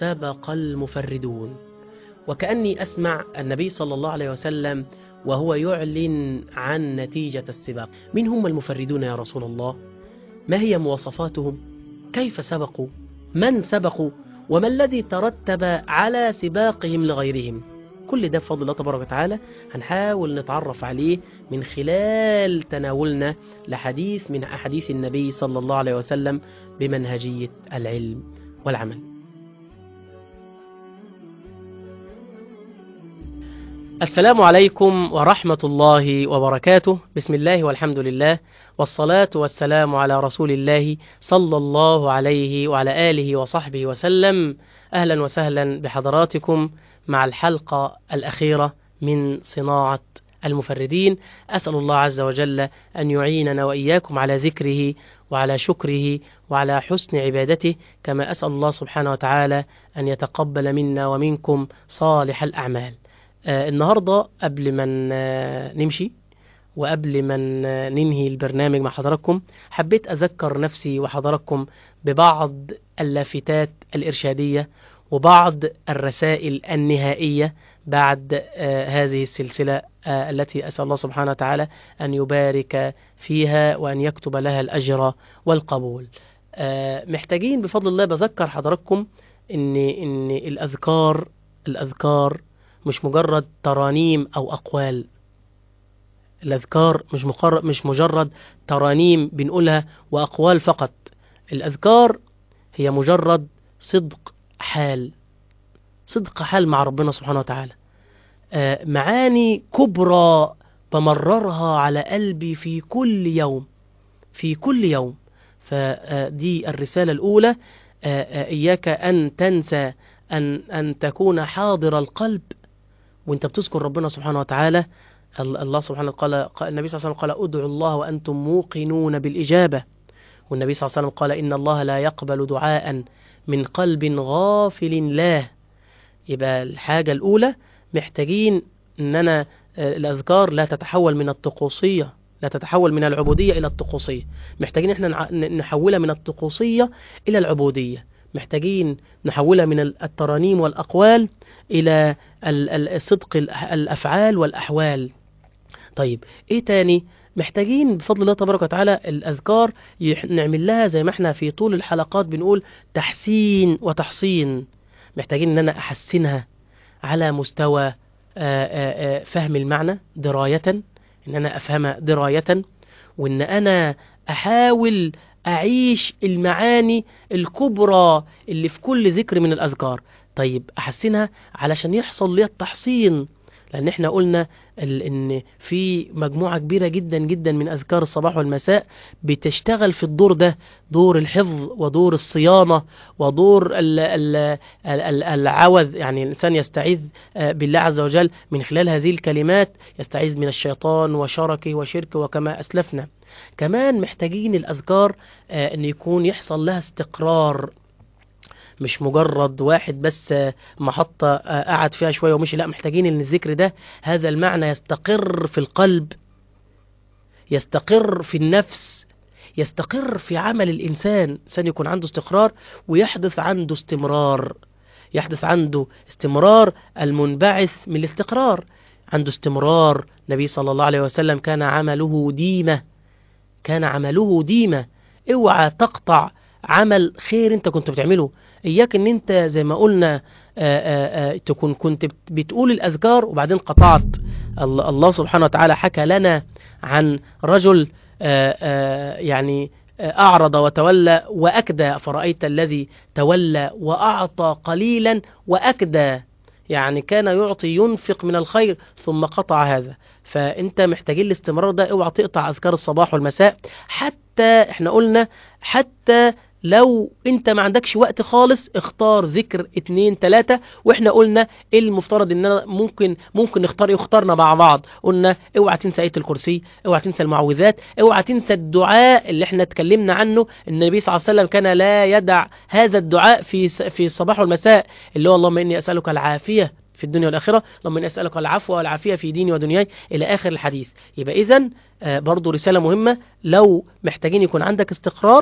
سبق المفردون وكأني أسمع النبي صلى الله عليه وسلم وهو يعلن عن نتيجة السباق من هم المفردون يا رسول الله ما هي مواصفاتهم كيف سبقوا من سبقوا وما الذي ترتب على سباقهم لغيرهم كل ده بفضل الله تبارك وتعالى هنحاول نتعرف عليه من خلال تناولنا لحديث من أحاديث النبي صلى الله عليه وسلم بمنهجية العلم والعمل السلام عليكم ورحمة الله وبركاته بسم الله والحمد لله والصلاة والسلام على رسول الله صلى الله عليه وعلى آله وصحبه وسلم أهلا وسهلا بحضراتكم مع الحلقة الأخيرة من صناعة المفردين أسأل الله عز وجل أن يعيننا وإياكم على ذكره وعلى شكره وعلى حسن عبادته كما أسأل الله سبحانه وتعالى أن يتقبل منا ومنكم صالح الأعمال آه النهاردة قبل ما نمشي وقبل ما ننهي البرنامج مع حضراتكم حبيت أذكر نفسي وحضراتكم ببعض اللافتات الإرشادية وبعض الرسائل النهائية بعد آه هذه السلسلة آه التي أسأل الله سبحانه وتعالى أن يبارك فيها وأن يكتب لها الأجر والقبول آه محتاجين بفضل الله بذكر حضراتكم إن, إن الأذكار الأذكار مش مجرد ترانيم أو أقوال الأذكار مش, مقر... مش مجرد ترانيم بنقولها وأقوال فقط الأذكار هي مجرد صدق حال صدق حال مع ربنا سبحانه وتعالى آه معاني كبرى بمررها على قلبي في كل يوم في كل يوم فدي الرسالة الأولى آه إياك أن تنسى أن, أن تكون حاضر القلب وانت بتذكر ربنا سبحانه وتعالى الله سبحانه قال النبي صلى الله عليه وسلم قال ادعوا الله وأنتم موقنون بالإجابة والنبي صلى الله عليه وسلم قال إن الله لا يقبل دعاء من قلب غافل لا يبقى الحاجة الأولى محتاجين أن أنا الأذكار لا تتحول من الطقوسية لا تتحول من العبودية إلى الطقوسية محتاجين احنا نحولها من الطقوسية إلى العبودية محتاجين نحولها من الترانيم والأقوال إلى الصدق الأفعال والأحوال طيب إيه تاني محتاجين بفضل الله تبارك وتعالى الأذكار نعمل لها زي ما احنا في طول الحلقات بنقول تحسين وتحصين محتاجين ان انا احسنها على مستوى آآ آآ فهم المعنى دراية ان انا افهمها دراية وان انا احاول اعيش المعاني الكبرى اللي في كل ذكر من الاذكار طيب احسنها علشان يحصل لي التحصين لأن احنا قلنا ان في مجموعة كبيرة جدا جدا من أذكار الصباح والمساء بتشتغل في الدور ده دور الحفظ ودور الصيانة ودور ال ال ال العوذ يعني الإنسان يستعيذ بالله عز وجل من خلال هذه الكلمات يستعيذ من الشيطان وشركه وشركه وكما أسلفنا كمان محتاجين الأذكار أن يكون يحصل لها استقرار مش مجرد واحد بس محطة قعد فيها شوية ومشي لا محتاجين ان الذكر ده هذا المعنى يستقر في القلب يستقر في النفس يستقر في عمل الإنسان الإنسان يكون عنده استقرار ويحدث عنده استمرار يحدث عنده استمرار المنبعث من الاستقرار عنده استمرار النبي صلى الله عليه وسلم كان عمله ديمة كان عمله ديمة اوعى تقطع عمل خير انت كنت بتعمله اياك ان انت زي ما قلنا آآ آآ تكون كنت بتقول الاذكار وبعدين قطعت الله سبحانه وتعالى حكى لنا عن رجل آآ يعني أعرض وتولى وأكدى فرأيت الذي تولى وأعطى قليلا وأكدى يعني كان يعطي ينفق من الخير ثم قطع هذا فأنت محتاجين الاستمرار ده اوعى تقطع أذكار الصباح والمساء حتى احنا قلنا حتى لو انت ما عندكش وقت خالص اختار ذكر اتنين تلاتة واحنا قلنا ايه المفترض اننا ممكن ممكن نختار يختارنا مع بعض قلنا اوعى تنسى ايه الكرسي اوعى تنسى المعوذات اوعى تنسى الدعاء اللي احنا اتكلمنا عنه النبي صلى الله عليه وسلم كان لا يدع هذا الدعاء في في الصباح والمساء اللي هو اللهم اني اسالك العافيه في الدنيا والآخرة اللهم إني أسألك العفو والعافية في ديني ودنياي إلى آخر الحديث يبقى إذن برضو رسالة مهمة لو محتاجين يكون عندك استقرار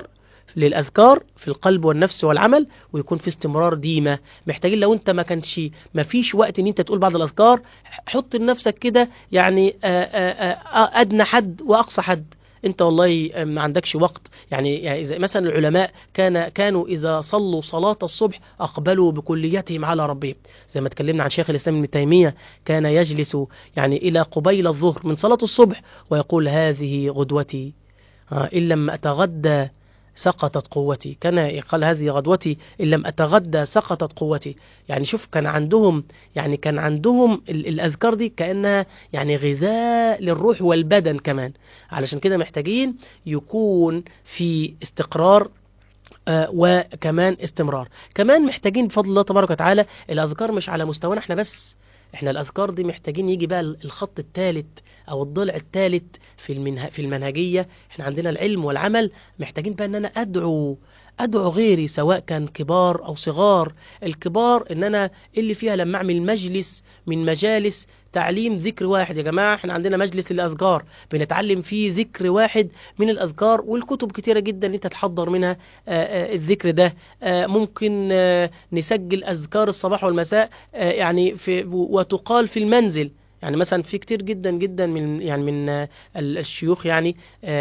للأذكار في القلب والنفس والعمل ويكون في استمرار ديمة محتاجين لو انت ما كانش ما فيش وقت ان انت تقول بعض الأذكار حط لنفسك كده يعني آآ آآ أدنى حد وأقصى حد انت والله ما عندكش وقت يعني, يعني إذا مثلا العلماء كان كانوا اذا صلوا صلاه الصبح اقبلوا بكليتهم على ربهم زي ما اتكلمنا عن شيخ الاسلام ابن تيميه كان يجلس يعني الى قبيل الظهر من صلاه الصبح ويقول هذه غدوتي ان لم اتغدى سقطت قوتي كان قال هذه غدوتي إن لم أتغدى سقطت قوتي يعني شوف كان عندهم يعني كان عندهم الأذكار دي كأنها يعني غذاء للروح والبدن كمان علشان كده محتاجين يكون في استقرار آه وكمان استمرار كمان محتاجين بفضل الله تبارك وتعالى الأذكار مش على مستوانا احنا بس احنا الاذكار دي محتاجين يجي بقى الخط الثالث او الضلع الثالث في المنه في المنهجيه احنا عندنا العلم والعمل محتاجين بقى ان انا ادعو ادعو غيري سواء كان كبار او صغار الكبار ان انا اللي فيها لما اعمل مجلس من مجالس تعليم ذكر واحد يا جماعة احنا عندنا مجلس للأذكار بنتعلم فيه ذكر واحد من الأذكار والكتب كتيرة جدا انت تحضر منها الذكر ده ممكن نسجل أذكار الصباح والمساء يعني في وتقال في المنزل يعني مثلا في كتير جدا جدا من يعني من الشيوخ يعني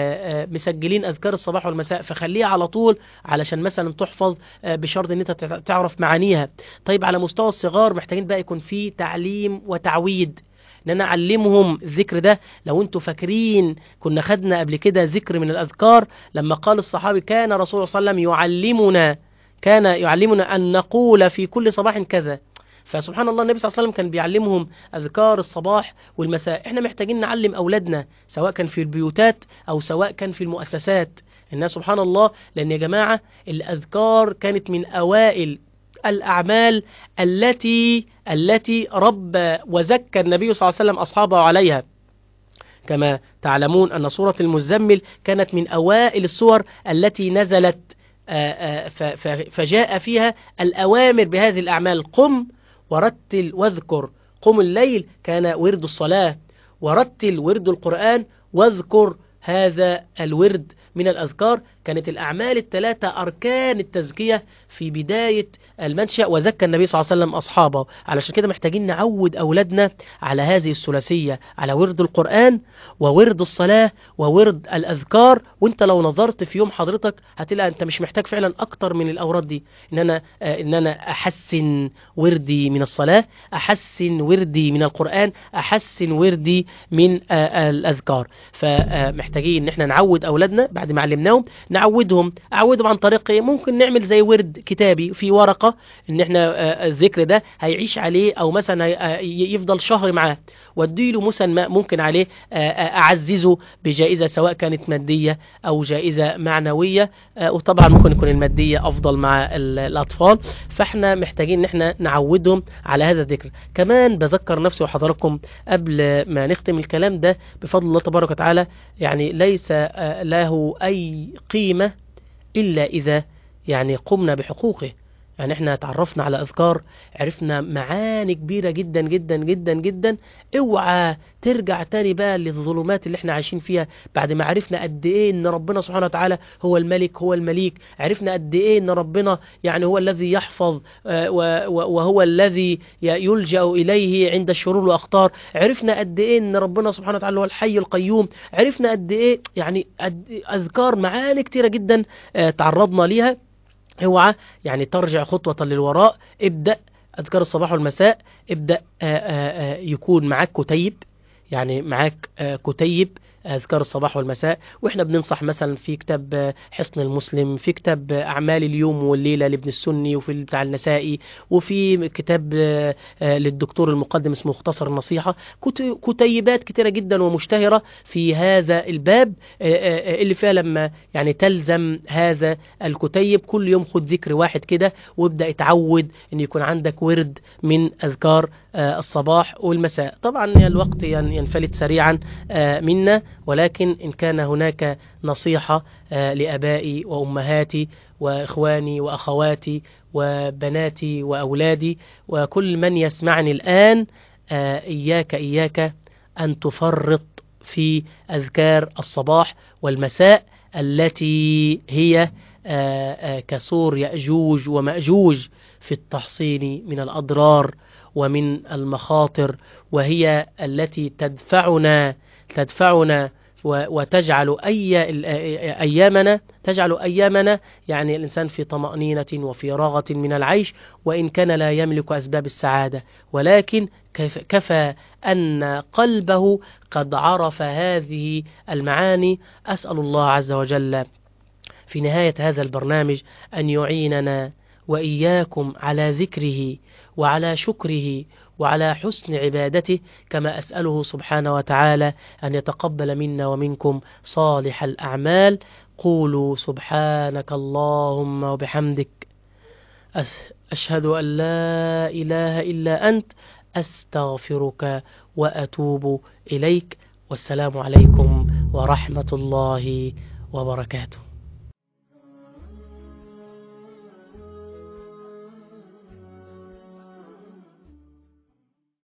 مسجلين اذكار الصباح والمساء فخليها على طول علشان مثلا تحفظ بشرط ان انت تعرف معانيها طيب على مستوى الصغار محتاجين بقى يكون في تعليم وتعويد ان انا اعلمهم الذكر ده لو انتوا فاكرين كنا خدنا قبل كده ذكر من الاذكار لما قال الصحابي كان رسول الله صلى الله عليه وسلم يعلمنا كان يعلمنا ان نقول في كل صباح كذا فسبحان الله النبي صلى الله عليه وسلم كان بيعلمهم أذكار الصباح والمساء احنا محتاجين نعلم أولادنا سواء كان في البيوتات أو سواء كان في المؤسسات الناس سبحان الله لأن يا جماعة الأذكار كانت من أوائل الأعمال التي التي رب وزكى النبي صلى الله عليه وسلم أصحابه عليها كما تعلمون أن سورة المزمل كانت من أوائل السور التي نزلت فجاء فيها الأوامر بهذه الأعمال قم ورتل واذكر قم الليل كان ورد الصلاة ورتل ورد القرآن واذكر هذا الورد من الأذكار كانت الأعمال الثلاثة أركان التزكية في بداية المنشأ وزكى النبي صلى الله عليه وسلم أصحابه علشان كده محتاجين نعود أولادنا على هذه الثلاثية على ورد القرآن وورد الصلاة وورد الأذكار وانت لو نظرت في يوم حضرتك هتلاقي انت مش محتاج فعلا أكتر من الأوراد دي إن أنا, إن أنا أحسن وردي من الصلاة أحسن وردي من القرآن أحسن وردي من الأذكار فمحتاجين إن احنا نعود أولادنا بعد ما علمناهم نعودهم أعودهم عن طريق ممكن نعمل زي ورد كتابي في ورقة ان احنا الذكر ده هيعيش عليه او مثلا يفضل شهر معاه واديله مسمى ممكن عليه اعززه بجائزة سواء كانت مادية او جائزة معنوية وطبعا ممكن يكون المادية افضل مع الاطفال فاحنا محتاجين ان احنا نعودهم على هذا الذكر كمان بذكر نفسي وحضراتكم قبل ما نختم الكلام ده بفضل الله تبارك وتعالى يعني ليس له اي قيمة الا اذا يعني قمنا بحقوقه يعني احنا تعرفنا على اذكار عرفنا معاني كبيرة جدا جدا جدا جدا اوعى ترجع تاني بقى للظلمات اللي احنا عايشين فيها بعد ما عرفنا قد ايه ان ربنا سبحانه وتعالى هو الملك هو المليك عرفنا قد ايه ان ربنا يعني هو الذي يحفظ وهو الذي يلجأ اليه عند الشرور والاخطار عرفنا قد ايه ان ربنا سبحانه وتعالى هو الحي القيوم عرفنا قد ايه يعني اذكار معاني كتيرة جدا تعرضنا ليها اوعى يعني ترجع خطوة للوراء ابدأ أذكار الصباح والمساء ابدأ آآ آآ يكون معاك كتيب يعني معاك كتيب أذكار الصباح والمساء وإحنا بننصح مثلا في كتاب حصن المسلم في كتاب أعمال اليوم والليلة لابن السني وفي بتاع النسائي وفي كتاب للدكتور المقدم اسمه مختصر النصيحة كتيبات كتيرة جدا ومشتهرة في هذا الباب اللي فيها لما يعني تلزم هذا الكتيب كل يوم خد ذكر واحد كده وابدأ اتعود ان يكون عندك ورد من أذكار الصباح والمساء طبعا الوقت ينفلت سريعا منا ولكن إن كان هناك نصيحة لأبائي وأمهاتي وإخواني وأخواتي وبناتي وأولادي وكل من يسمعني الآن إياك إياك أن تفرط في أذكار الصباح والمساء التي هي كسور يأجوج ومأجوج في التحصين من الأضرار ومن المخاطر وهي التي تدفعنا تدفعنا وتجعل أي أيامنا تجعل أيامنا يعني الإنسان في طمأنينة وفي رغة من العيش وإن كان لا يملك أسباب السعادة ولكن كفى أن قلبه قد عرف هذه المعاني أسأل الله عز وجل في نهاية هذا البرنامج أن يعيننا وإياكم على ذكره وعلى شكره وعلى حسن عبادته كما أسأله سبحانه وتعالى أن يتقبل منا ومنكم صالح الأعمال قولوا سبحانك اللهم وبحمدك أشهد أن لا إله إلا أنت أستغفرك وأتوب إليك والسلام عليكم ورحمة الله وبركاته